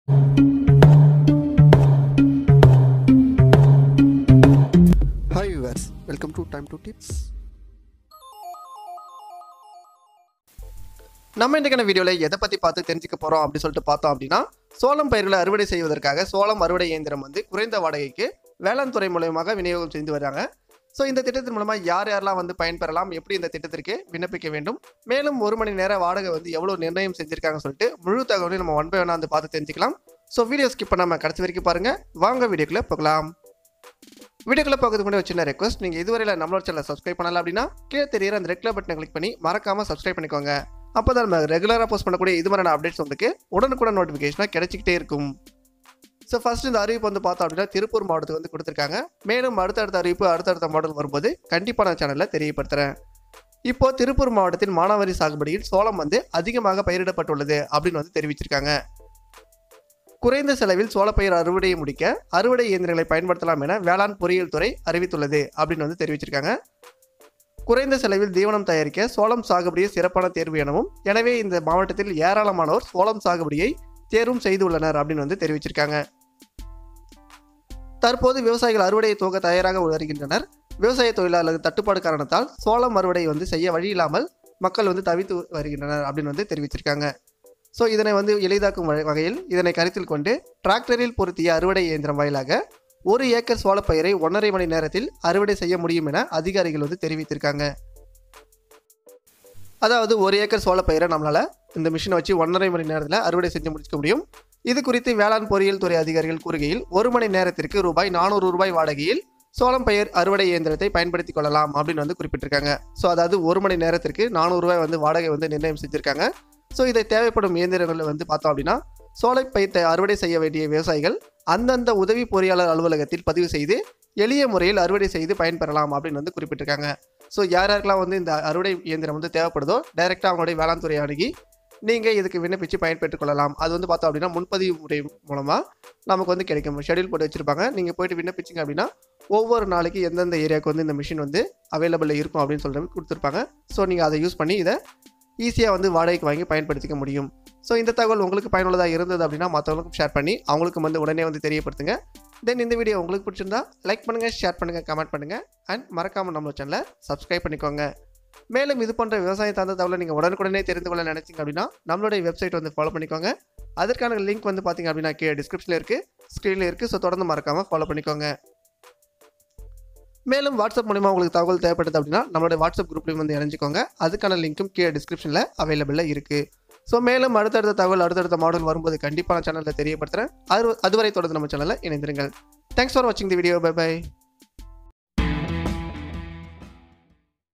hi viewers welcome to time to tips நம்ம இன்றைக்கான வீடியோவில் எதை பற்றி பார்த்து தெரிஞ்சுக்க போகிறோம் அப்படி சொல்லிட்டு பார்த்தோம் அப்படின்னா சோளம் பயிர்களை அறுவடை செய்வதற்காக சோளம் அறுவடை இயந்திரம் வந்து குறைந்த வாடகைக்கு வேளாண் துறை மூலயமாக விநியோகம் செய்து வராங்க ஸோ இந்த திட்டத்தின் மூலமாக யார் யாரெல்லாம் வந்து பயன்பெறலாம் எப்படி இந்த திட்டத்திற்கு விண்ணப்பிக்க வேண்டும் மேலும் ஒரு மணி நேர வாடகை வந்து எவ்வளோ நிர்ணயம் செஞ்சிருக்காங்கன்னு சொல்லிட்டு முழு தகவலையும் நம்ம ஒன் பை ஒன்னாக வந்து பார்த்து தெரிஞ்சுக்கலாம் ஸோ வீடியோ ஸ்கிப் பண்ணாமல் கடைசி வரைக்கும் பாருங்கள் வாங்க வீடியோக்குள்ளே போகலாம் வீடியோக்குள்ள பார்க்கறதுக்கு முன்னாடி ஒரு சின்ன ரெக்வஸ்ட் நீங்கள் இதுவரையில் நம்மளோட சேனலை சப்ஸ்கிரைப் பண்ணல அப்படின்னா கீழே தெரியுற அந்த ரெட் கலர் பட்டனை கிளிக் பண்ணி மறக்காம சப்ஸ்கிரைப் பண்ணிக்கோங்க அப்போ தான் நம்ம ரெகுலராக போஸ்ட் பண்ணக்கூடிய இது மாதிரியான அப்டேட்ஸ் உங்களுக்கு உடனுக்குடன் நோட்டிஃபிகேஷனாக கிடைச்சிக்கிட்டே இருக்கும் ஸோ ஃபர்ஸ்ட் இந்த அறிவிப்பு வந்து பார்த்தோம் அப்படின்னா திருப்பூர் மாவட்டத்துக்கு வந்து கொடுத்துருக்காங்க மேலும் அடுத்தடுத்த அறிவிப்பு அடுத்தடுத்த மாடல் வரும்போது கண்டிப்பாக நான் சேனலில் தெரியப்படுத்துகிறேன் இப்போ திருப்பூர் மாவட்டத்தின் மானாவாரி சாகுபடியில் சோளம் வந்து அதிகமாக பயிரிடப்பட்டுள்ளது அப்படின்னு வந்து தெரிவிச்சிருக்காங்க குறைந்த செலவில் சோளப்பயிர் அறுவடையை முடிக்க அறுவடை இயந்திரங்களை பயன்படுத்தலாம் என வேளாண் பொறியியல் துறை அறிவித்துள்ளது அப்படின்னு வந்து தெரிவிச்சிருக்காங்க குறைந்த செலவில் தீவனம் தயாரிக்க சோளம் சாகுபடியை சிறப்பான தேர்வு எனவும் எனவே இந்த மாவட்டத்தில் ஏராளமானோர் சோளம் சாகுபடியை தேர்வும் செய்துள்ளனர் அப்படின்னு வந்து தெரிவிச்சிருக்காங்க தற்போது விவசாயிகள் அறுவடையை துவங்க தயாராக வருகின்றனர் விவசாய தொழிலாளர்கள் தட்டுப்பாடு காரணத்தால் சோளம் அறுவடை வந்து செய்ய வழி இல்லாமல் மக்கள் வந்து தவித்து வருகின்றனர் அப்படின்னு வந்து தெரிவிச்சிருக்காங்க ஸோ இதனை வந்து எளிதாக்கும் வகை- வகையில் இதனை கருத்தில் கொண்டு டிராக்டரில் பொருத்திய அறுவடை இயந்திரம் வாயிலாக ஒரு ஏக்கர் சோளப்பயிரை ஒன்றரை மணி நேரத்தில் அறுவடை செய்ய முடியும் என அதிகாரிகள் வந்து தெரிவித்திருக்காங்க அதாவது ஒரு ஏக்கர் சோளப்பயிரை நம்மளால் இந்த மிஷினை வச்சு ஒன்றரை மணி நேரத்தில் அறுவடை செஞ்சு முடிச்சுக்க முடியும் இது குறித்து வேளாண் பொறியியல் துறை அதிகாரிகள் கூறுகையில் ஒரு மணி நேரத்திற்கு ரூபாய் நானூறு ரூபாய் வாடகையில் சோளம் பயிர் அறுவடை இயந்திரத்தை பயன்படுத்திக் கொள்ளலாம் அப்படின்னு வந்து குறிப்பிட்டிருக்காங்க ஸோ அதாவது ஒரு மணி நேரத்திற்கு நானூறு ரூபாய் வந்து வாடகை வந்து நிர்ணயம் செஞ்சிருக்காங்க ஸோ இதை தேவைப்படும் இயந்திரங்கள் வந்து பார்த்தோம் அப்படின்னா சோலை பயிர்த்தை அறுவடை செய்ய வேண்டிய விவசாயிகள் அந்தந்த உதவி பொறியாளர் அலுவலகத்தில் பதிவு செய்து எளிய முறையில் அறுவடை செய்து பயன்பெறலாம் அப்படின்னு வந்து குறிப்பிட்டிருக்காங்க ஸோ யார் யாருக்கெல்லாம் வந்து இந்த அறுவடை இயந்திரம் வந்து தேவைப்படுதோ டைரெக்டாக அவங்களுடைய வேளாண் துறை அணுகி நீங்கள் இதுக்கு விண்ணப்பிச்சு பயன்பெற்றுக் கொள்ளலாம் அது வந்து பார்த்தோம் அப்படின்னா முன்பதிவு முறை மூலமாக நமக்கு வந்து கிடைக்கும் ஷெடியூல் போட்டு வச்சுருப்பாங்க நீங்கள் போயிட்டு விண்ணப்பிச்சிங்க அப்படின்னா ஒவ்வொரு நாளைக்கு எந்தெந்த ஏரியாவுக்கு வந்து இந்த மிஷின் வந்து அவைலபிளில் இருக்கும் அப்படின்னு சொல்லிட்டு கொடுத்துருப்பாங்க ஸோ நீங்கள் அதை யூஸ் பண்ணி இதை ஈஸியாக வந்து வாடகைக்கு வாங்கி பயன்படுத்திக்க முடியும் ஸோ இந்த தகவல் உங்களுக்கு பயனுள்ளதாக இருந்தது அப்படின்னா மற்றவங்களுக்கும் ஷேர் பண்ணி அவங்களுக்கும் வந்து உடனே வந்து தெரியப்படுத்துங்க தென் இந்த வீடியோ உங்களுக்கு பிடிச்சிருந்தா லைக் பண்ணுங்கள் ஷேர் பண்ணுங்கள் கமெண்ட் பண்ணுங்கள் அண்ட் மறக்காமல் நம்ம சேனலை சப்ஸ்கிரைப் பண்ணிக்கோங்க மேலும் இது போன்ற விவசாய சார்ந்த தகவலை நீங்கள் உடனுக்குடனே தெரிந்து கொள்ள நினைச்சீங்க அப்படின்னா நம்மளுடைய வெப்சைட் வந்து ஃபாலோ பண்ணிக்கோங்க அதற்கான லிங்க் வந்து பார்த்தீங்க அப்படின்னா கீழே டிஸ்கிரிப்ஷனில் இருக்குது ஸ்க்ரீனில் இருக்குது ஸோ தொடர்ந்து மறக்காமல் ஃபாலோ பண்ணிக்கோங்க மேலும் வாட்ஸ்அப் மூலிமா உங்களுக்கு தகவல் தேவைப்படுது அப்படின்னா நம்மளோட வாட்ஸ்அப் குரூப்லையும் வந்து இணைஞ்சிக்கோங்க அதுக்கான லிங்க்கும் கீழே டிஸ்கிரிப்ஷனில் அவைலபிளாக இருக்குது ஸோ மேலும் அடுத்தடுத்த தகவல் அடுத்தடுத்த மாடல் வரும்போது கண்டிப்பாக நான் சேனலில் தெரியப்படுத்துகிறேன் அது அதுவரை தொடர்ந்து நம்ம சேனலில் இணைந்திருங்கள் தேங்க்ஸ் ஃபார் வாட்சிங் தி வீடியோ பை பை